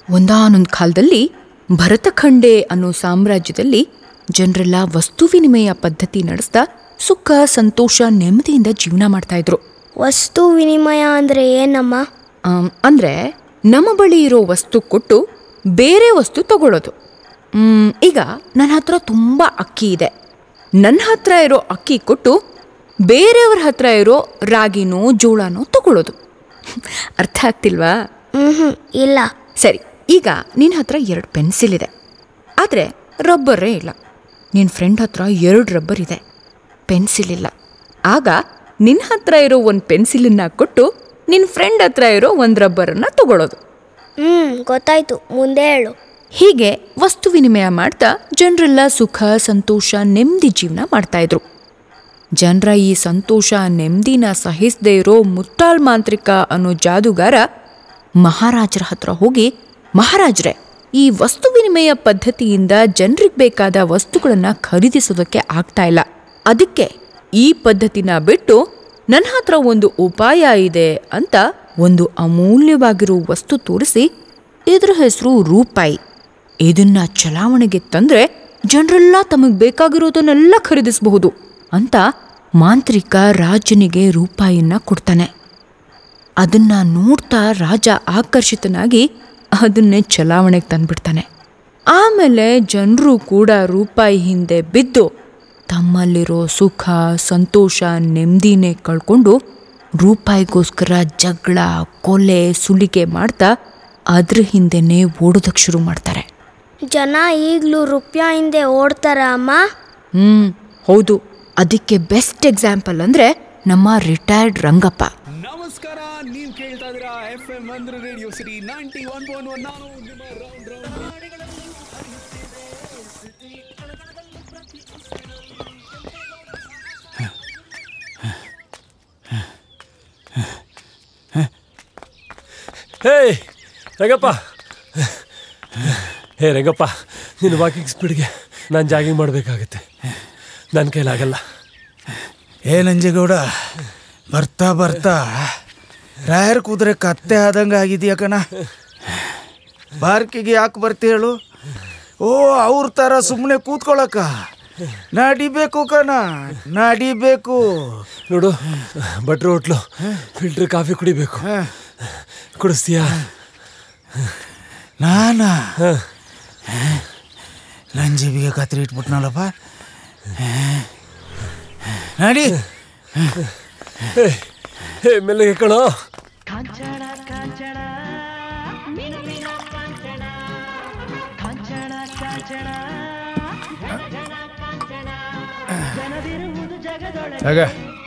ಒಂದಾನೊಂದು ಕಾಲದಲ್ಲಿ ಭರತಖಂಡೆ ಅನ್ನೋ ಸಾಮ್ರಾಜ್ಯದಲ್ಲಿ ಜನರೆಲ್ಲ ವಸ್ತು ವಿನಿಮಯ ಪದ್ಧತಿ ನಡೆಸ್ತಾ ಸುಖ ಸಂತೋಷ ನೆಮ್ಮದಿಯಿಂದ ಜೀವನ ಮಾಡ್ತಾ ಇದ್ರು ವಸ್ತು ವಿನಿಮಯ ಅಂದರೆ ಏನಮ್ಮ ಆಮ್, ಅಂದ್ರೆ ನಮ್ಮ ಬಳಿ ಇರೋ ವಸ್ತು ಕೊಟ್ಟು ಬೇರೆ ವಸ್ತು ತಗೊಳ್ಳೋದು ಮ್, ಈಗ ನನ್ನ ಹತ್ರ ತುಂಬ ಅಕ್ಕಿ ಇದೆ ನನ್ನ ಹತ್ರ ಇರೋ ಅಕ್ಕಿ ಕೊಟ್ಟು ಬೇರೆಯವ್ರ ಹತ್ರ ಇರೋ ರಾಗಿನೋ ಜೋಳನೋ ತಗೊಳ್ಳೋದು ಅರ್ಥ ಆಗ್ತಿಲ್ವಾ ಹ್ಞೂ ಇಲ್ಲ ಸರಿ ಈಗ ನಿನ್ನ ಹತ್ರ ಎರಡು ಪೆನ್ಸಿಲ್ ಇದೆ ಆದರೆ ರಬ್ಬರೇ ಇಲ್ಲ ನಿನ್ನ ಫ್ರೆಂಡ್ ಹತ್ರ ಎರಡು ರಬ್ಬರ್ ಇದೆ ಪೆನ್ಸಿಲ್ ಇಲ್ಲ ಆಗ ನಿನ್ನ ಹತ್ರ ಇರೋ ಒಂದು ಪೆನ್ಸಿಲನ್ನು ಕೊಟ್ಟು ನಿನ್ನ ಫ್ರೆಂಡ್ ಹತ್ರ ಇರೋ ಒಂದು ರಬ್ಬರನ್ನು ತಗೊಳ್ಳೋದು ಹ್ಞೂ ಗೊತ್ತಾಯ್ತು ಮುಂದೆ ಹೇಳು ಹೀಗೆ ವಸ್ತು ವಿನಿಮಯ ಮಾಡ್ತಾ ಜನರೆಲ್ಲ ಸುಖ ಸಂತೋಷ ನೆಮ್ಮದಿ ಜೀವನ ಮಾಡ್ತಾ ಇದ್ರು ಜನರ ಈ ಸಂತೋಷ ನೆಮ್ಮದಿನ ಸಹಿಸದೇ ಇರೋ ಮುತ್ತಾಳ್ ಮಾಂತ್ರಿಕ ಅನ್ನೋ ಜಾದುಗಾರ ಮಹಾರಾಜರ ಹತ್ರ ಹೋಗಿ ಮಹಾರಾಜ್ರೆ ಈ ವಸ್ತು ವಿನಿಮಯ ಪದ್ಧತಿಯಿಂದ ಜನರಿಗೆ ಬೇಕಾದ ವಸ್ತುಗಳನ್ನ ಖರೀದಿಸೋದಕ್ಕೆ ಆಗ್ತಾ ಇಲ್ಲ ಅದಕ್ಕೆ ಈ ಪದ್ಧತಿನ ಬಿಟ್ಟು ನನ್ನ ಹತ್ರ ಒಂದು ಉಪಾಯ ಇದೆ ಅಂತ ಒಂದು ಅಮೂಲ್ಯವಾಗಿರೋ ವಸ್ತು ತೋರಿಸಿ ಇದ್ರ ಹೆಸರು ರೂಪಾಯಿ ಇದನ್ನ ಚಲಾವಣೆಗೆ ತಂದ್ರೆ ಜನರೆಲ್ಲ ತಮಗೆ ಬೇಕಾಗಿರೋದನ್ನೆಲ್ಲ ಖರೀದಿಸಬಹುದು ಅಂತ ಮಾಂತ್ರಿಕ ರಾಜನಿಗೆ ರೂಪಾಯಿಯನ್ನ ಕೊಡ್ತಾನೆ ಅದನ್ನ ನೋಡ್ತಾ ರಾಜ ಆಕರ್ಷಿತನಾಗಿ ಅದನ್ನೇ ಚಲಾವಣೆಗೆ ತಂದ್ಬಿಡ್ತಾನೆ ಆಮೇಲೆ ಜನರು ಕೂಡ ರೂಪಾಯಿ ಹಿಂದೆ ಬಿದ್ದು ತಮ್ಮಲ್ಲಿರೋ ಸುಖ ಸಂತೋಷ ನೆಮ್ಮದಿನೇ ಕಳ್ಕೊಂಡು ರೂಪಾಯಿಗೋಸ್ಕರ ಜಗಳ ಕೊಲೆ ಸುಲಿಗೆ ಮಾಡ್ತಾ ಅದ್ರ ಹಿಂದೆನೇ ಓಡೋದಕ್ಕೆ ಶುರು ಮಾಡ್ತಾರೆ ಜನ ಈಗಲೂ ರೂಪಾಯಿ ಹಿಂದೆ ಓಡ್ತಾರ ಅಮ್ಮ ಹ್ಮ್ ಹೌದು ಅದಕ್ಕೆ ಬೆಸ್ಟ್ ಎಕ್ಸಾಂಪಲ್ ಅಂದ್ರೆ ನಮ್ಮ ರಿಟೈರ್ಡ್ ರಂಗಪ್ಪ ನಮಸ್ಕಾರ ನೀವು ಕೇಳ್ತಾ ಇದೀರಾ ಎಫ್ ಎಂ ಅಂದ್ರೆ radio city ninety one point one ನಾನು ನಿಮ್ಮ ರೌಂಡ್ ರೌಂಡ್ ಹೇ ರಂಗಪ್ಪ ಹೇ ರಂಗಪ್ಪ ನಿನ್ನ ವಾಕಿಂಗ್ ಸ್ಪೀಡ್ಗೆ ನಾನು ಜಾಗಿಂಗ್ ಮಾಡಬೇಕಾಗತ್ತೆ ನನ್ನ ಕೈಲಾಗಲ್ಲ ಏ ನಂಜೇಗೌಡ ಬರ್ತಾ ಬರ್ತಾ ರಾಯರ್ ಕುದುರೆ ಕತ್ತೆ ಆದಂಗೆ ಆಗಿದೆಯಾ ಕಣ ಬಾರ್ಕಿಗೆ ಯಾಕೆ ಬರ್ತಿ ಹೇಳು ಓ ಅವ್ರ ಥರ ಸುಮ್ಮನೆ ಕೂತ್ಕೊಳಕ ನಡಿಬೇಕು ಕಣ ನಡಿಬೇಕು ನೋಡು ಭಟ್ರು ಹೋಟ್ಲು ಫಿಲ್ಟರ್ ಕಾಫಿ ಕುಡಿಬೇಕು ಕುಡಿಸ್ತೀಯಾ ನಾನಾ ನಂಜೀಬಿಗೆ ಕತ್ರಿ ಇಟ್ಬಿಟ್ನಲ್ಲಪ್ಪ ನಡಿ ಹೇ ಹೇ ಮೆಲ್ಲಗೆ ಕಣೋ ಆಗ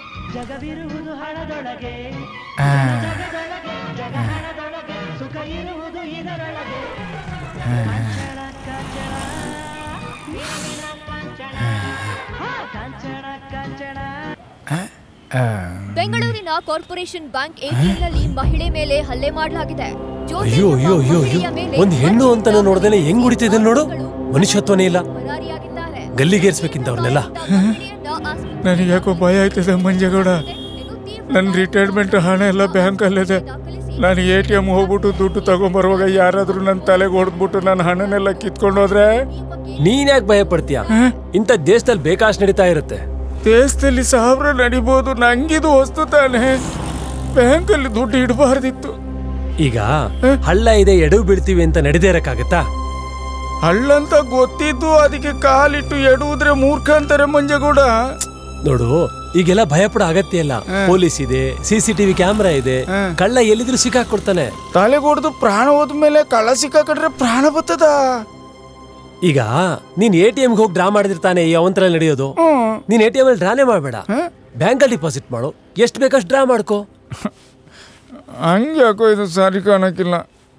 ಬೆಂಗಳೂರಿನ ಕಾರ್ಪೊರೇಷನ್ ಬ್ಯಾಂಕ್ ಎಟಿಎಂನಲ್ಲಿ ಮಹಿಳೆ ಮೇಲೆ ಹಲ್ಲೆ ಮಾಡಲಾಗಿದೆ ಜ್ಯೋತಿ ಅಯ್ಯೋ ಎಂಬ ಅಯ್ಯೋ ಅಯ್ಯೋ ಮಹಿಳೆಯ ಅಯ್ಯೋ ಮೇಲೆ ಒಂದು ಹೆಣ್ಣು ಅಂತಾನೆ ನೋಡ್ದೇನೆ ಹೆಂಗ್ ಹೊಡಿತಿದೆ ನೋಡು ಮನುಷ್ಯತ್ವನೇ ಇಲ್ಲ ಪರಾರಿಯಾಗಿದ್ದಾರೆ. ಗಲ್ಲಿಗೇರ್ಸ್ಬೇಕಿಂತ ಅವ್ರನ್ನೆಲ್ಲ ಮಹಿಳೆಯನ್ನ ಆಸ್ಪತ್ರೆಗೆ ನನಗೆ ಯಾಕೋ ಭಯ ಆಯ್ತದೆ ಮಂಜೇಗೌಡ ನನ್ನ ರಿಟೈರ್ಮೆಂಟ್ ಹಣ ಎಲ್ಲ ಬ್ಯಾಂಕಲ್ಲಿದೆ ನಾನು ಎ ಟಿ ಎಮ್ ಹೋಗ್ಬಿಟ್ಟು ದುಡ್ಡು ತಗೊಂಬರುವಾಗ ಯಾರಾದರೂ ನನ್ನ ತಲೆಗೆ ಹೊಡೆದ್ಬಿಟ್ಟು ನನ್ನ ಹಣನೆಲ್ಲ ಕಿತ್ಕೊಂಡು ಹೋದ್ರೆ ನೀನ್ ಯಾಕೆ ಭಯ ಪಡ್ತೀಯ ಇಂಥ ದೇಶದಲ್ಲಿ ಬೇಕಾಷ್ಟು ನಡೀತಾ ಇರುತ್ತೆ ದೇಶದಲ್ಲಿ ಸಾವಿರ ನಡಿಬೋದು ನಂಗಿದು ವಸ್ತು ತಾನೆ ಬ್ಯಾಂಕಲ್ಲಿ ದುಡ್ಡು ಇಡಬಾರ್ದಿತ್ತು ಈಗ ಹಳ್ಳ ಇದೆ ಎಡವು ಬೀಳ್ತೀವಿ ಅಂತ ನಡೆದೇ ಇರಕ್ಕಾಗತ್ತಾ ಹಳ್ಳಂತ ಗೊತ್ತಿದ್ದು ಅದಕ್ಕೆ ಕಾಲಿಟ್ಟು ಎಡುವುದ್ರೆ ಮೂರ್ಖ ಅಂತಾರೆ ಮಂಜಗೌಡ ನೋಡು ಈಗೆಲ್ಲ ಭಯ ಪಡೋ ಅಗತ್ಯ ಇಲ್ಲ ಪೊಲೀಸ್ ಇದೆ ಸಿಸಿಟಿವಿ ಕ್ಯಾಮ್ರಾ ಇದೆ ಕಳ್ಳ ಎಲ್ಲಿದ್ರು ಸಿಕ್ಕಾಕೊಡ್ತಾನೆ ತಲೆಗೆ ಹೊಡೆದು ಪ್ರಾಣ ಹೋದ್ಮೇಲೆ ಕಳ್ಳ ಸಿಕ್ಕಾಕಟ್ರೆ ಪ್ರಾಣ ಬರ್ತದ ಈಗ ನೀನ್ ಎ ಟಿ ಎಮ್ಗೆ ಹೋಗಿ ಡ್ರಾ ಮಾಡಿದಿರ್ತಾನೆ ಈ ಅವಂತರ ನಡೆಯೋದು ನೀನ್ ಎ ಟಿ ಎಮ್ ಅಲ್ಲಿ ಡ್ರಾನೇ ಮಾಡಬೇಡ ಬ್ಯಾಂಕಲ್ಲಿ ಡಿಪಾಸಿಟ್ ಮಾಡು ಎಷ್ಟು ಬೇಕಷ್ಟು ಡ್ರಾ ಮಾಡ್ಕೋ ಹಂಗೆ ಯಾಕೋ ಇದು ಸರಿ ಕಾಣಕ್ಕಿಲ್ಲ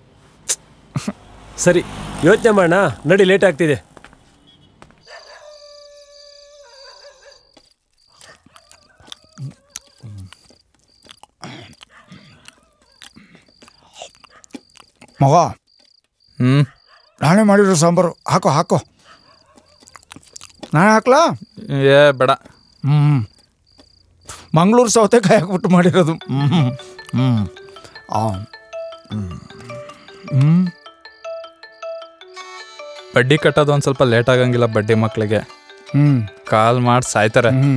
ಸರಿ ಯೋಚನೆ ಮಾಡೋಣ ನಡಿ ಲೇಟ್ ಆಗ್ತಿದೆ ಮಗ ಹ್ಞೂ ನಾನೇ ಮಾಡಿರೋ ಸಾಂಬಾರು ಹಾಕೋ ಹಾಕೋ ನಾನೇ ಹಾಕ್ಲಾ ಏ ಬೇಡ ಹ್ಞೂ ಮಂಗಳೂರು ಸೌತೆಕಾಯಿ ಹಾಕ್ಬಿಟ್ಟು ಮಾಡಿರೋದು ಹ್ಞೂ ಹ್ಞೂ ಆ ಹ್ಞೂ ಬಡ್ಡಿ ಕಟ್ಟೋದು ಒಂದು ಸ್ವಲ್ಪ ಲೇಟ್ ಆಗಂಗಿಲ್ಲ ಬಡ್ಡಿ ಮಕ್ಕಳಿಗೆ ಹ್ಮ್ ಕಾಲ್ ಮಾಡಿ ಸಾಯ್ತಾರೆ ಹ್ಮ್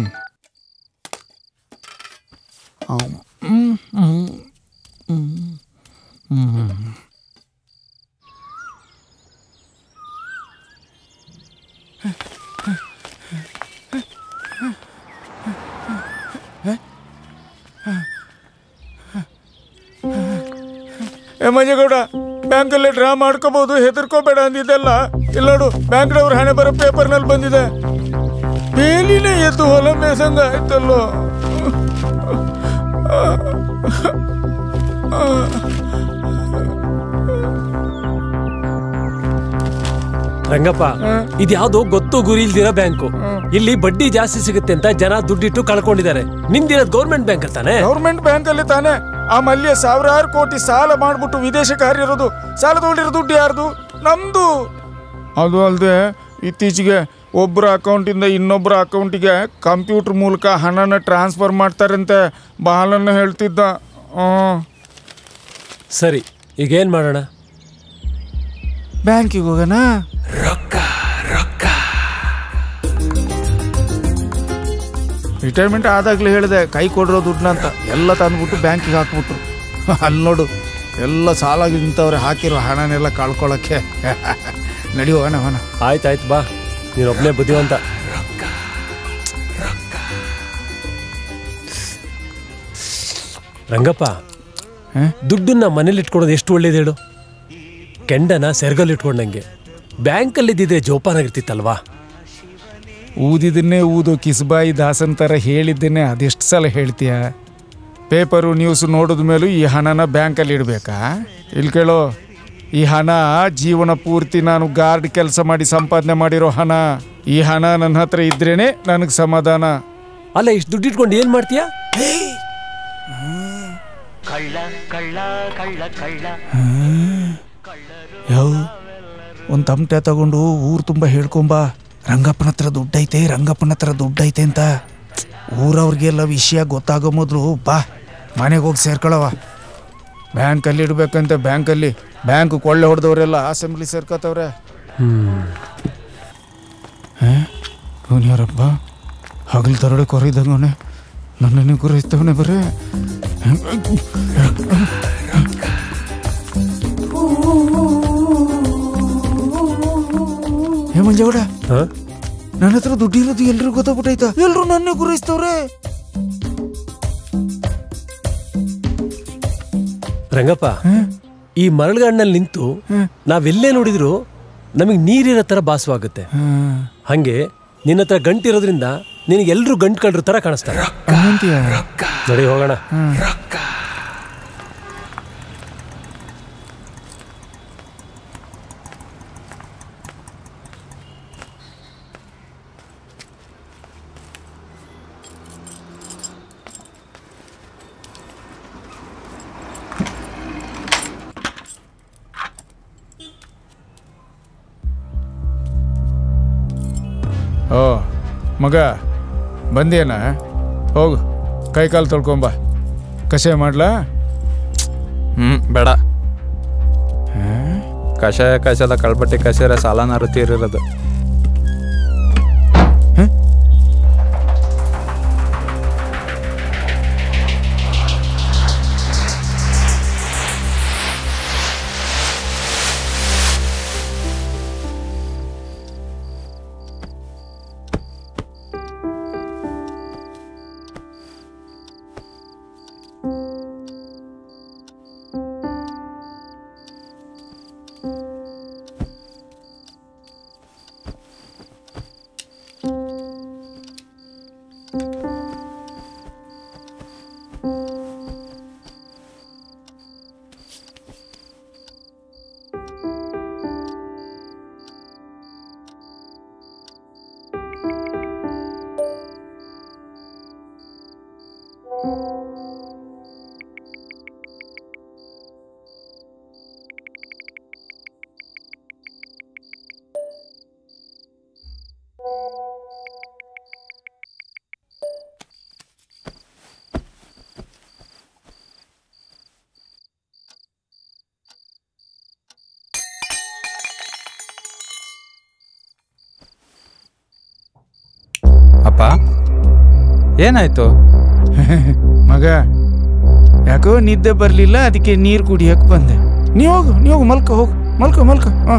ಏ ಮಂಜೇಗೌಡ ಬ್ಯಾಂಕಲ್ಲಿ ಡ್ರಾ ಮಾಡ್ಕೋಬಹುದು ಹೆದರ್ಕೋಬೇಡ ಅಂದಿದ್ದೆಲ್ಲ ಇಲ್ಲ ನೋಡು ಬ್ಯಾಂಕ್ನವ್ರ ಹಣೆ ಬರೋ ಪೇಪರ್ನಲ್ಲಿ ಬಂದಿದೆ ಬೇಲಿನೇ ಎದ್ದು ಹೊಲ ಮೇಸಂಗ ಆಯ್ತಲ್ಲೋ ರಂಗಪ್ಪ ಇದ್ಯಾವ್ದೋ ಗೊತ್ತು ಗುರಿ ಇಲ್ದಿರೋ ಬ್ಯಾಂಕು ಇಲ್ಲಿ ಬಡ್ಡಿ ಜಾಸ್ತಿ ಸಿಗುತ್ತೆ ಅಂತ ಜನ ದುಡ್ಡಿಟ್ಟು ಕಳ್ಕೊಂಡಿದ್ದಾರೆ ನಿಂದಿರೋದು ಗೌರ್ಮೆಂಟ್ ಬ್ಯಾಂಕ್ ತಾನೆ ಗೌರ್ಮೆಂಟ್ ಬ್ಯಾಂಕ್ ಅಲ್ಲಿ ತಾನೆ ಆ ಮಲ್ಯ ಸಾವಿರಾರು ಕೋಟಿ ಸಾಲ ಮಾಡ್ಬಿಟ್ಟು ವಿದೇಶಕ್ಕೆ ಹಾರಿರೋದು ಸಾಲ ತಗೊಂಡಿರೋ ದುಡ್ಡು ಯಾರ್ದು ನಮ್ದು ಅದು ಅಲ್ಲದೆ ಇತ್ತೀಚೆಗೆ ಒಬ್ಬರ ಅಕೌಂಟಿಂದ ಇನ್ನೊಬ್ಬರ ಅಕೌಂಟಿಗೆ ಕಂಪ್ಯೂಟರ್ ಮೂಲಕ ಹಣನ ಟ್ರಾನ್ಸ್ಫರ್ ಮಾಡ್ತಾರಂತೆ ಬಾಲನ್ನ ಹೇಳ್ತಿದ್ದ ಹ್ಮ್. ಸರಿ ಈಗ ಏನ್ ಮಾಡೋಣ ಬ್ಯಾಂಕಿಗೆ ಹೋಗೋಣ ರಿಟೈರ್ಮೆಂಟ್ ಆದಾಗ್ಲೇ ಹೇಳಿದೆ ಕೈ ಕೊಡಿರೋ ದುಡ್ಡನ್ನ ಅಂತ ಎಲ್ಲ ತಂದ್ಬಿಟ್ಟು ಬ್ಯಾಂಕಿಗೆ ಹಾಕ್ಬಿಟ್ರು ಅಲ್ಲಿ ನೋಡು ಎಲ್ಲ ಸಾಲಾಗಿ ನಿಂತವ್ರೆ ಹಾಕಿರೋ ಹಣನೆಲ್ಲ ಕಳ್ಕೊಳ್ಳೋಕ್ಕೆ ನಡಿ ಹೋಗೋಣ ಹೋಗೋಣ ಆಯ್ತಾಯ್ತು ಬಾ ನೀನೊಬ್ನೇ ಬುದ್ಧಿವಂತ ರಂಗಪ್ಪ ಹ? ದುಡ್ಡನ್ನ ಮನೇಲಿ ಇಟ್ಕೊಳೋದು ಎಷ್ಟು ಒಳ್ಳೇದು ಹೇಳು ಕೆಂಡನ ಸೆರ್ಗಲ್ಲಿ ಇಟ್ಕೊಂಡಂಗೆ ಬ್ಯಾಂಕಲ್ಲಿ ಇದ್ದಿದ್ರೆ ಜೋಪಾನಾಗಿರ್ತಿತ್ತಲ್ವಾ ಊದಿದನ್ನೇ ಊದು ಕಿಸ್ಬಾಯಿ ದಾಸನ್ ಥರ ಹೇಳಿದ್ದೇನೆ ಅದೆಷ್ಟು ಸಲ ಹೇಳ್ತೀಯ ಪೇಪರು ನ್ಯೂಸ್ ನೋಡಿದ ಮೇಲೂ ಈ ಹಣನ ಬ್ಯಾಂಕಲ್ಲಿ ಇಡಬೇಕಾ ಇಲ್ಲಿ ಕೇಳೋ ಈ ಹಣ ಜೀವನ ಪೂರ್ತಿ ನಾನು ಗಾರ್ಡ್ ಕೆಲಸ ಮಾಡಿ ಸಂಪಾದನೆ ಮಾಡಿರೋ ಹಣ ಈ ಹಣ ನನ್ನ ಹತ್ರ ಇದ್ರೇನೆ ನನಗೆ ಸಮಾಧಾನ ಅಲ್ಲ ಇಷ್ಟು ದುಡ್ಡು ಇಟ್ಕೊಂಡು ಏನ್ ಮಾಡ್ತೀಯಾ ಯಾವ ಒಂದು ತಮಟೆ ತಗೊಂಡು ಊರು ತುಂಬ ಹೇಳ್ಕೊಂಬ ರಂಗಪ್ಪನ ಹತ್ರ ದುಡ್ಡೈತೆ ರಂಗಪ್ಪನ ಹತ್ರ ದುಡ್ಡೈತೆ ಅಂತ ಊರವ್ರಿಗೆಲ್ಲ ವಿಷಯ ಗೊತ್ತಾಗೋ ಮೊದಲು ಬಾ ಮನೆಗೆ ಹೋಗಿ ಸೇರ್ಕೊಳವ ಬ್ಯಾಂಕಲ್ಲಿ ಇಡ್ಬೇಕಂತ ಬ್ಯಾಂಕಲ್ಲಿ ಬ್ಯಾಂಕ್ ಕೊಳ್ಳೆ ಹೊಡೆದವರೆಲ್ಲ ಅಸೆಂಬ್ಲಿ ಸೇರ್ಕೋತವ್ರೆ ಯಾರಪ್ಪ ಹಗಲು ತರಡೆ ಕೊರಿದಂಗವನೆ ನನ್ನನ್ನೇ ಗುರೈಸ್ತವನೆ ಬರೇ ಹೇ ಮಂಜೇಗೌಡ ಹ? ನನ್ನ ಹತ್ರ ದುಡ್ಡು ಇರೋದು ಎಲ್ರಿಗೂ ಗೊತ್ತಾಗ್ಬಿಟ್ಟೈತ ಎಲ್ರು ನನ್ನೇ ಗುರೈಸ್ತವ್ರೆ ರಂಗಪ್ಪ ಈ ಮರಳುಗಾಡಿನಲ್ಲಿ ನಿಂತು ನಾವೆಲ್ಲೇ ನೋಡಿದ್ರು ನಮಗೆ ನೀರಿರೋ ತರ ಭಾಸವಾಗುತ್ತೆ ಹಂಗೆ ನಿನ್ನ ಹತ್ರ ಗಂಟಿರೋದ್ರಿಂದ ನಿನಗೆ ಎಲ್ರು ಗಂಟು ಕಳ್ರ ತರ ಕಾಣಿಸ್ತಾರೆ ಅಂತೀಯ ನಡಿ ಹೋಗೋಣ ಓ ಮಗ ಬಂದೇನ ಹೋಗು ಕೈ ಕಾಲು ತೊಳ್ಕೊಂಬ ಕಷಾಯ ಮಾಡ್ಲಾ ಹ್ಮ್ ಬೇಡ ಕಷಾಯ ಕಾಯ್ಸಲ್ಲ ಕಳ್ಬಟ್ಟಿ ಕಸಿರ ಸಾಲನಾರು ತೀರಿರೋದು ಏನಾಯ್ತು ಮಗ ಯಾಕೋ ನಿದ್ದೆ ಬರಲಿಲ್ಲ ಅದಕ್ಕೆ ನೀರು ಕುಡಿಯಕ್ಕೆ ಬಂದೆ ನೀ ಹೋಗು ನೀ ಹೋಗು ಮಲ್ಕ ಹೋಗು ಮಲ್ಕ ಮಲ್ಕ ಹಾಂ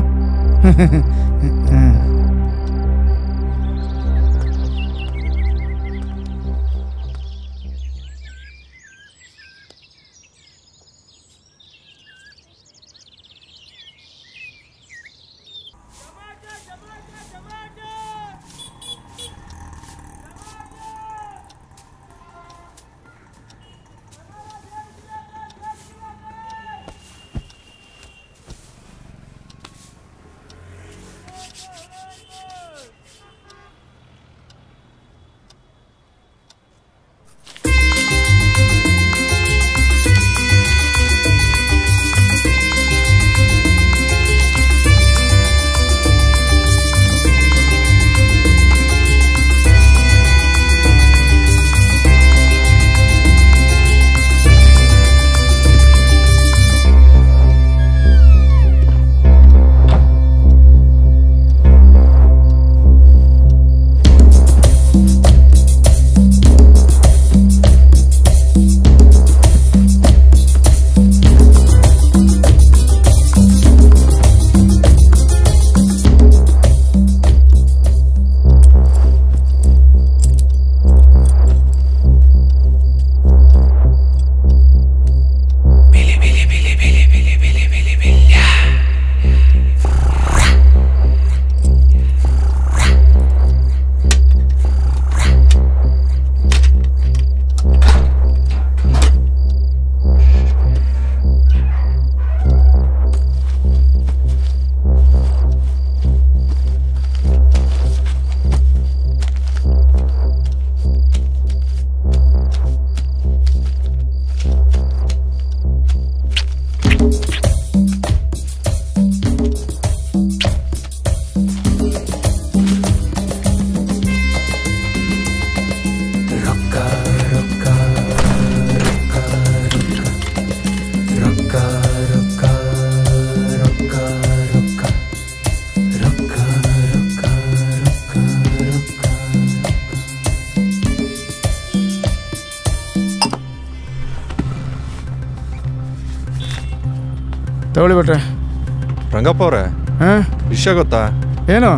ತಗೊಳ್ಳಿ ಬಿಟ್ರೆ ರಂಗಪ್ಪ ಅವ್ರೆ ಹಾಂ ವಿಷಯ ಗೊತ್ತಾ ಏನು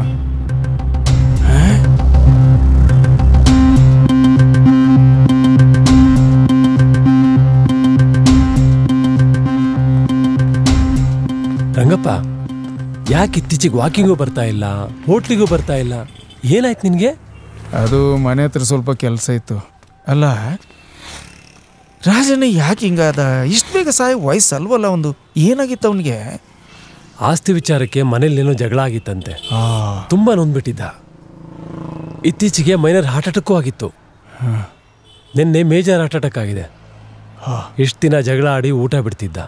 ರಂಗಪ್ಪ ಯಾಕೆ ಇತ್ತೀಚೆಗೆ ವಾಕಿಂಗು ಬರ್ತಾ ಇಲ್ಲ ಹೋಟ್ಲಿಗೂ ಬರ್ತಾ ಇಲ್ಲ ಏನಾಯ್ತು ನಿನಗೆ ಅದು ಮನೆ ಹತ್ರ ಸ್ವಲ್ಪ ಕೆಲಸ ಇತ್ತು ಅಲ್ಲ ರಾಜನ ಯಾಕೆ ಹಿಂಗಾದ ಇಷ್ಟು ಬೇಗ ಸಾಯ ವಯಸ್ಸು ಅಲ್ವಲ್ಲ ಒಂದು ಏನಾಗಿತ್ತು ಅವನಿಗೆ ಆಸ್ತಿ ವಿಚಾರಕ್ಕೆ ಮನೇಲೇನೋ ಜಗಳ ಆಗಿತ್ತಂತೆ ತುಂಬಾ ನೊಂದ್ಬಿಟ್ಟಿದ್ದ ಇತ್ತೀಚೆಗೆ ಮೈನರ್ ಹಾರ್ಟ್ ಅಟ್ಯಾಕು ಆಗಿತ್ತು ನಿನ್ನೆ ಮೇಜರ್ ಹಾರ್ಟ್ ಅಟ್ಯಾಕ್ ಆಗಿದೆ ಇಷ್ಟು ದಿನ ಜಗಳ ಆಡಿ ಊಟ ಬಿಡ್ತಿದ್ದ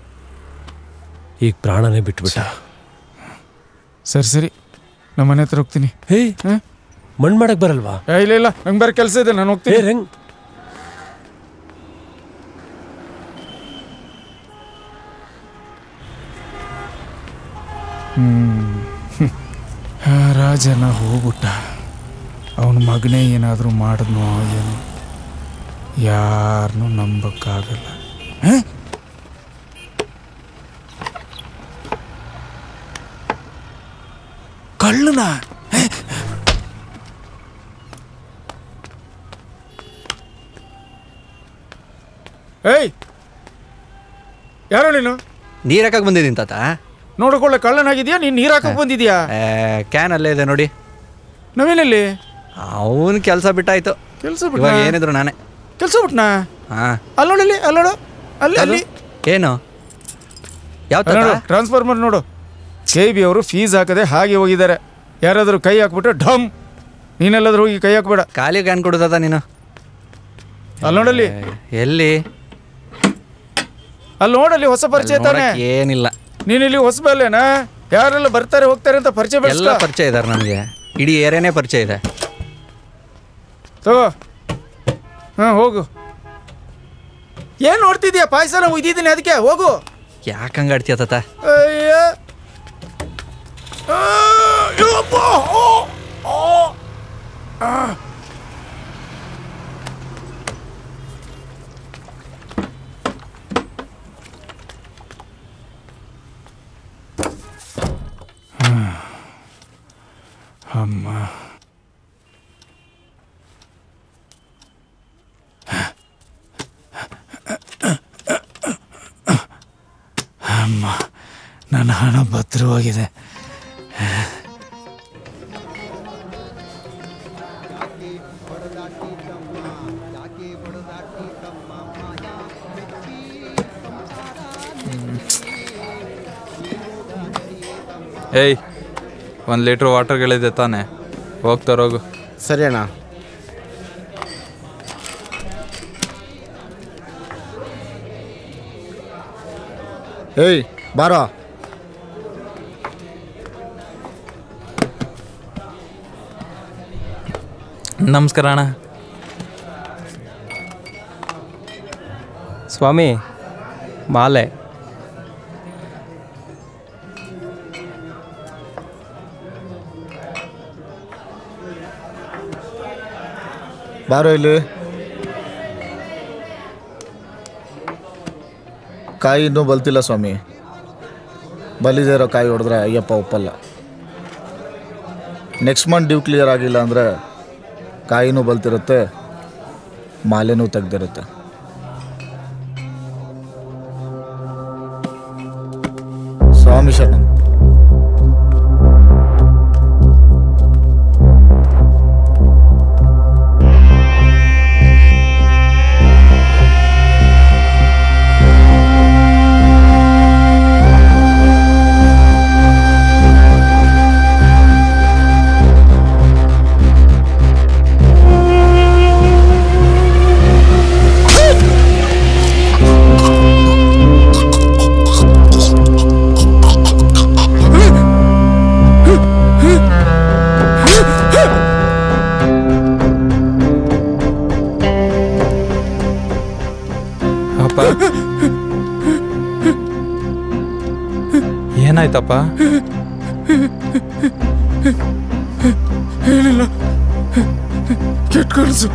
ಈಗ ಪ್ರಾಣನೇ ಬಿಟ್ಬಿಟ್ಟ ಸರಿ ಸರಿ ನಮ್ಮ ಮನೆ ಹತ್ರ ಹೋಗ್ತೀನಿ ಹೇ ಹ? ಮಣ್ಣು ಮಾಡಕ್ ಬರಲ್ವಾ ಏ, ಇಲ್ಲ ಇಲ್ಲ ನಂಗೆ ಬೇರೆ ಕೆಲಸ ಇದೆ ನಾನು ಹೇ ಹೋಗ್ತೀನಿ ರಂಗ್ ಆ, ರಾಜನ ಹೋಗ್ಬಿಟ್ಟ ಅವನ ಮಗನೇ ಏನಾದರೂ ಮಾಡಿದ್ನೋ ಏನೋ ಯಾರನ್ನೂ ನಂಬಕ್ಕಾಗಲ್ಲ ಹ? ಕಳ್ಳನ ಹ? ಏಯ್ ಯಾರೋ ನೀನು ನೀರ್ ಹಾಕಕ್ ಬಂದಿದ್ದೀನಿ ತಾತ ನೋಡ್ಕೊಳ್ಳೆ ಕಳ್ಳನಾಗಿದ್ಯಾ ನೀನು ನೀರು ಹಾಕಕ್ ಬಂದಿದ್ಯಾ ಕ್ಯಾನ್ ಅಲ್ಲೇ ಇದೆ ನೋಡಿ ನವೀನಲ್ಲಿ ಅವನ್ ಕೆಲಸ ಬಿಟ್ಟಾಯ್ತು ಕೆಲಸ ಇವಾಗ ಬಿಟ್ಟ ಏನಿದ್ರು ನಾನೇ ಕೆಲಸ ಬಿಟ್ನಾ ಹಾ ಅಲ್ಲೋಡಲ್ಲಿ ಅಲ್ಲೋಡು ಅಲ್ಲಿ ಅಲ್ಲಿ ಏನು ಯಾವ ತಾತ ನೋಡು ಟ್ರಾನ್ಸ್ಫಾರ್ಮರ್ ನೋಡು ಕೆ ಬಿ ಅವರು ಫೀಸ್ ಹಾಕದೆ ಹಾಗೆ ಹೋಗಿದ್ದಾರೆ ಯಾರಾದರೂ ಕೈ ಹಾಕ್ಬಿಟ್ರೆ ಢಮ್ ನೀನೆಲ್ಲಾದ್ರೂ ಹೋಗಿ ಕೈ ಹಾಕ್ಬೇಡ ಖಾಲಿ ಕ್ಯಾನ್ ಕೊಡು ತಾತ ನೀನು ಅಲ್ಲಿ ನೋಡಲ್ಲಿ ಎಲ್ಲಿ ಅಲ್ಲಿ ನೋಡಲ್ಲಿ ಹೊಸ ಪರಿಚಯ ಅಲ್ಲಿ ತಾನೆ ನೋಡಕ್ ಏನಿಲ್ಲ ನೀನು ಇಲ್ಲಿ ಹೊಸಬಲ್ಲೇನಾ ಯಾರೆಲ್ಲ ಬರ್ತಾರೆ ಹೋಗ್ತಾರೆ ಅಂತ ಪರಿಚಯ ಎಲ್ಲ ಬೆಳೆಸ್ಕೊ ಪರಿಚಯ ಇದಾರೆ ನನಗೆ ಇಡೀ ಏರಿಯಾನೇ ಪರಿಚಯ ಇದೆ ತಗೋ ಹಾಂ ಹೋಗು ಏನು ನೋಡ್ತಿದ್ಯಾ ಪಾಯಸನ ಉಯ್ದಿದ್ದೀನಿ ಅದಕ್ಕೆ ಹೋಗು ಯಾಕೆ ಹಂಗಾಡ್ತೀಯ ತಾತ ಅಯ್ಯ ಆ, ಯಪ್ಪಾ, ಓ, ಓ, ಆ. ಅಮ್ಮ ಅಮ್ಮ ನನ್ನ ಹಣ ಭದ್ರವಾಗಿದೆ ಏಯ್ ಒಂದು ಲೀಟ್ರ್ ವಾಟರ್ಗಳಿದೆ ತಾನೆ ಹೋಗ್ತಾರೋಗು ಸರಿ ಅಣ್ಣ ಏಯ್ ಬಾರೋ ನಮಸ್ಕಾರ ಅಣ್ಣ ಸ್ವಾಮಿ ಮಾಲೆ ಬಾರೋ ಇಲ್ಲಿ ಕಾಯಿ ಇನ್ನೂ ಬಲ್ತಿಲ್ಲ ಸ್ವಾಮಿ ಬಲಿದೇ ಇರೋ ಕಾಯಿ ಹೊಡೆದ್ರೆ ಅಯ್ಯಪ್ಪ ಒಪ್ಪಲ್ಲ ನೆಕ್ಸ್ಟ್ ಮಂತ್ ಡ್ಯೂ ಕ್ಲಿಯರ್ ಆಗಿಲ್ಲ ಅಂದರೆ ಕಾಯಿನೂ ಬಲ್ತಿರುತ್ತೆ ಮಾಲೆನೂ ತೆಗ್ದಿರುತ್ತೆ ಸ್ವಾಮಿ ಶರಣ ಅಪ್ಪ ಏನಾಯ್ತಪ್ಪ ಏನಿಲ್ಲ ಕೆಟ್ಟ ಕನಸು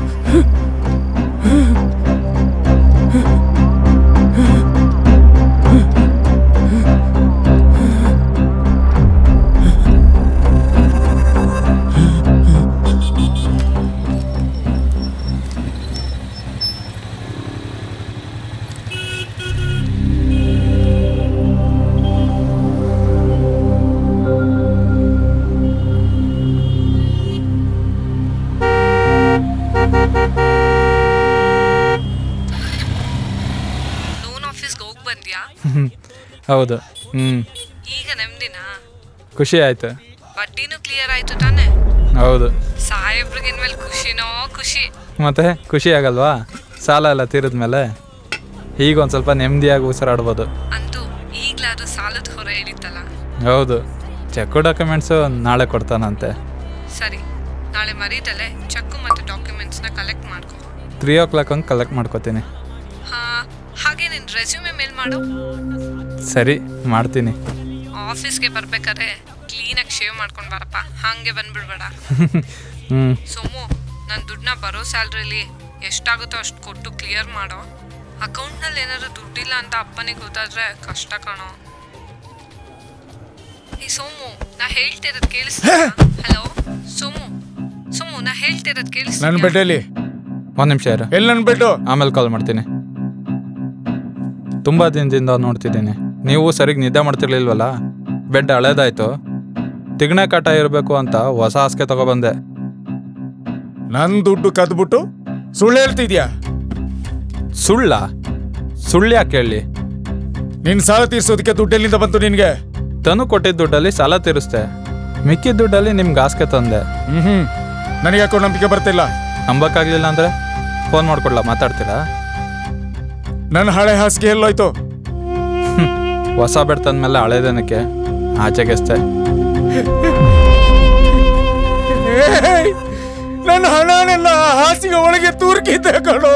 ಲೋನ್ ಆಫೀಸ್ಗೆ ಹೋಗಿ ಬಂದ್ಯಾ ಹೌದು ಹ್ಞೂ ಈಗ ನೆಮ್ಮದಿನಾ ಖುಷಿ ಆಯ್ತು ಬಡ್ಡಿನೂ ಕ್ಲಿಯರ್ ಆಯ್ತು ತಾನೆ ಹೌದು ಸಾಹೇಬ್ರಿಗೆ ಇನ್ಮೇಲೆ ಖುಷಿನೋ ಖುಷಿ ಮತ್ತೆ ಖುಷಿ ಆಗಲ್ವಾ ಸಾಲ ಎಲ್ಲ ತೀರಿದ್ಮೇಲೆ ಈಗ ಒಂದು ಸ್ವಲ್ಪ ನೆಮ್ಮದಿಯಾಗಿ ಉಸಿರಾಡ್ಬೋದು ಅಂತೂ ಈಗ್ಲಾದ್ರೂ ಸಾಲದ ಹೊರ ಇಳಿತಲ್ಲ ಹೌದು ಚೆಕ್ಕು ಡಾಕ್ಯುಮೆಂಟ್ಸು ನಾಳೆ ಕೊಡ್ತಾನಂತೆ ಸರಿ ನಾಳೆ ಮರೀದಲೆ ಚೆಕ್ಕು ಮತ್ತು ಡಾಕ್ಯುಮೆಂಟ್ಸ್ನ ಕಲೆಕ್ಟ್ ಮಾಡ್ಕೊ ತ್ರೀ ಓ ಕ್ಲಾಕ್ ಹಂಗೆ ಕಲೆಕ್ಟ್ ಮಾಡ್ಕೋತೀನಿ ಹಾ ಹಾಗೆ ನಿನ್ನ ರೆಸ್ಯೂಮೆ ಮೇಲ್ ಮಾಡು ಸರಿ ಮಾಡ್ತೀನಿ ಆಫೀಸ್ಗೆ ಬರ್ಬೇಕಾದ್ರೆ ಕ್ಲೀನಾಗಿ ಶೇವ್ ಮಾಡ್ಕೊಂಡು ಬರಪ್ಪ ಹಾಗೆ ಬಂದ್ಬಿಡ್ಬೇಡ ಹ್ಞೂ ಸೋಮು ನನ್ನ ದುಡ್ಡನ್ನ ಬರೋ ಸ್ಯಾಲ್ರಿಲಿ ಎಷ್ಟಾಗುತ್ತೋ ಅಷ್ಟು ಕೊಟ್ಟು ಕ್ಲಿಯರ್ ಮಾಡೋ ಅಕೌಂಟ್ನಲ್ಲಿ ಏನಾದ್ರು ದುಡ್ಡಿಲ್ಲ ಅಂತ ಅಪ್ಪನಿಗೆ ಗೊತ್ತಾದ್ರೆ ಕಷ್ಟ ಕಾಣೋ ಈ ಸೋಮು ನಾ ಹೇಳ್ತಿರೋದು ಕೇಳಿಸ್ತಾ ಹಲೋ ಸೋಮು ಸೋಮು ನಾ ಹೇಳ್ತಿರೋದು ಕೇಳಿಸ್ತಾ ನನ್ನ ಬೆಡ್ಡಲ್ಲಿ ಒಂದು ನಿಮಿಷ ಇರು ಎಲ್ಲಿ ನನ್ನ ಬೆಡ್ಡು ಆಮೇಲೆ ಕಾಲ್ ಮಾಡ್ತೀನಿ ತುಂಬ ದಿನದಿಂದ ನೋಡ್ತಿದ್ದೀನಿ ನೀವು ಸರಿಗೆ ನಿದ್ದೆ ಮಾಡ್ತಿರ್ಲಿಲ್ವಲ್ಲ ಬೆಡ್ ಹಳೇದಾಯ್ತು ತಿಗಣೆ ಕಾಟ ಇರಬೇಕು ಅಂತ ಹೊಸ ಹಾಸಿಗೆ ತಗೊಬಂದೆ ನನ್ನ ದುಡ್ಡು ಕದ್ಬಿಟ್ಟು ಸುಳ್ಳು ಹೇಳ್ತಿದ್ಯಾ ಸುಳ್ಳ ಸುಳ್ಳು ಯಾಕೆ ಹೇಳಿ ನಿನ್ ಸಾಲ ತೀರ್ಸೋದಕ್ಕೆ ದುಡ್ಡೆಲ್ಲಿಂದ ಬಂತು ನಿನ್ಗೆ ತನು ಕೊಟ್ಟಿದ್ದ ದುಡ್ಡಲ್ಲಿ ಸಾಲ ತೀರಿಸ್ದೆ ಮಿಕ್ಕಿದ ದುಡ್ಡಲ್ಲಿ ನಿಮ್ಗೆ ಹಾಸಿಗೆ ತಂದೆ ಹ್ಮ್ ಹ್ಮ್ ನನಗೆ ಯಾಕೋ ನಂಬಿಕೆ ಬರ್ತಿಲ್ಲ ನಂಬಕ್ಕಾಗ್ಲಿಲ್ಲ ಅಂದ್ರೆ ಫೋನ್ ಮಾಡ್ಕೊಡ್ಲಾ ಮಾತಾಡ್ತೀರಾ ನನ್ನ ಹಳೆ ಹಾಸಿಗೆ ಎಲ್ಲೋಯ್ತು ಹೊಸ ಬೆಡ್ ತಂದ್ಮೇಲೆ ಹಳೇದೇನಕ್ಕೆ ಆಚೆಗೆಸ್ತೆ ಏಯ್! ನನ್ನ ಹಣನೆಲ್ಲ ಆ ಹಾಸಿಗೆ ಒಳಗೆ ತೂರ್ಕಿದ್ದೆ ಕಣೋ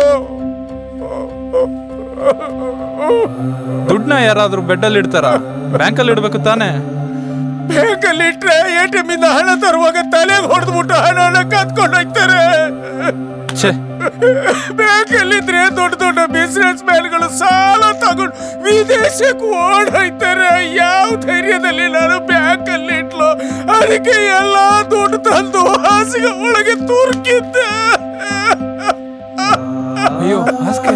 ದುಡ್ಡನ್ನ ಯಾರಾದ್ರೂ ಬೆಡ್ಡಲ್ಲಿ ಇಡ್ತಾರ ಬ್ಯಾಂಕಲ್ಲಿ ಇಡ್ಬೇಕು ತಾನೇ ಬ್ಯಾಂಕಲ್ಲಿ ಇಟ್ರೆ ಎ ಟಿ ಇಂದ ಹಣ ತರುವಾಗ ತಲೆಗೆ ಹೊಡೆದ್ಬಿಟ್ಟು ಹಣನ ಕತ್ಕೊಂಡು ಹೋಗ್ತಾರೆ ಛೇ ಬ್ಯಾಂಕಲ್ಲಿದ್ರೆ ದೊಡ್ಡ ದೊಡ್ಡ ಬಿಸ್ನೆಸ್ ಮ್ಯಾನ್ಗಳು ಸಾಲ ತಗೊಂಡು ವಿದೇಶಕ್ಕೆ ಓಡೋಯ್ತಾರೆ ಯಾವ ಧೈರ್ಯದಲ್ಲಿ ನಾನು ಬ್ಯಾಂಕಲ್ಲಿ ಇಟ್ಲು ಅದಕ್ಕೆ ಎಲ್ಲ ದುಡ್ಡು ತಂದು ಹಾಸಿಗೆ ಒಳಗೆ ತುರ್ಕಿದ್ದೆ ಅಯ್ಯೋ ಹಾಸ್ಗೆ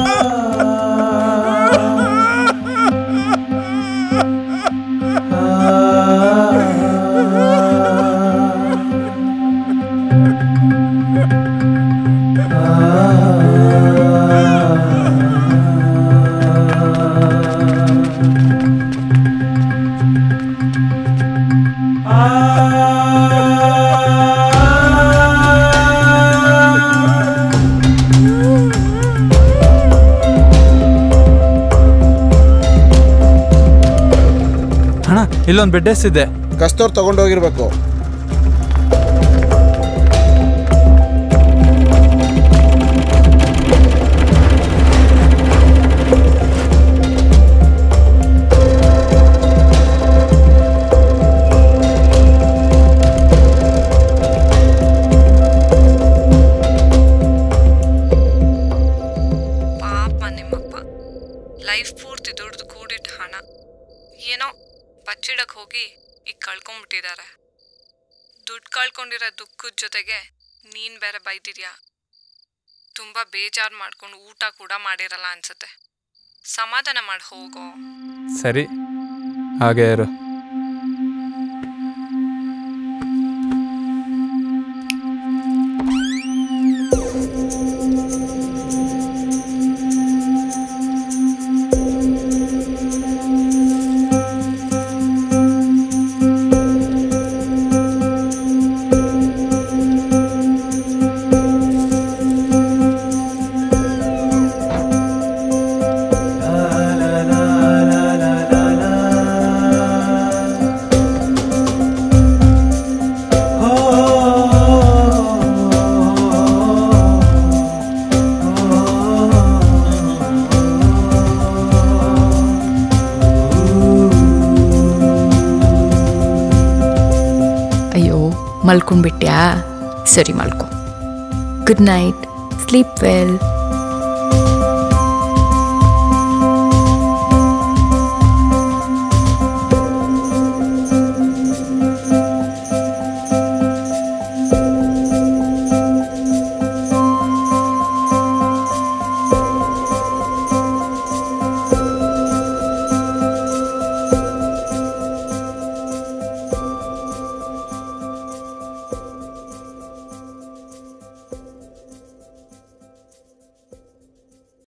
ಅಣ್ಣ ಇಲ್ಲೊಂದು ಬೆಡ್ ಎಷ್ಟಿದೆ ಕಸ್ತೂರ್ ತಗೊಂಡೋಗಿರ್ಬೇಕು ಪಾಪ ನಿಮ್ಮಪ್ಪ ಲೈಫ್ ಪೂರ್ತಿ ದುಡ್ದು ಕೂಡಿಟ್ಟ ಹಣ ಏನೋ ಬಚ್ಚಿಡಕ್ಕೆ ಹೋಗಿ ಈಗ ಕಳ್ಕೊಂಬಿಟ್ಟಿದ್ದಾರೆ ದುಡ್ಡು ಕಳ್ಕೊಂಡಿರೋ ದುಃಖದ ಜೊತೆಗೆ ನೀನು ಬೇರೆ ಬೈದಿದ್ಯಾ ತುಂಬ ಬೇಜಾರು ಮಾಡ್ಕೊಂಡು ಊಟ ಕೂಡ ಮಾಡಿರಲ್ಲ ಅನ್ಸುತ್ತೆ ಸಮಾಧಾನ ಮಾಡಿ ಹೋಗೋ ಸರಿ ಹಾಗೆ ಇರು ಅಯ್ಯೋ ಮಲ್ಕೊಂಡ್ಬಿಟ್ಯಾ ಸರಿ ಮಲ್ಕೊ ಗುಡ್ ನೈಟ್ ಸ್ಲೀಪ್ ವೆಲ್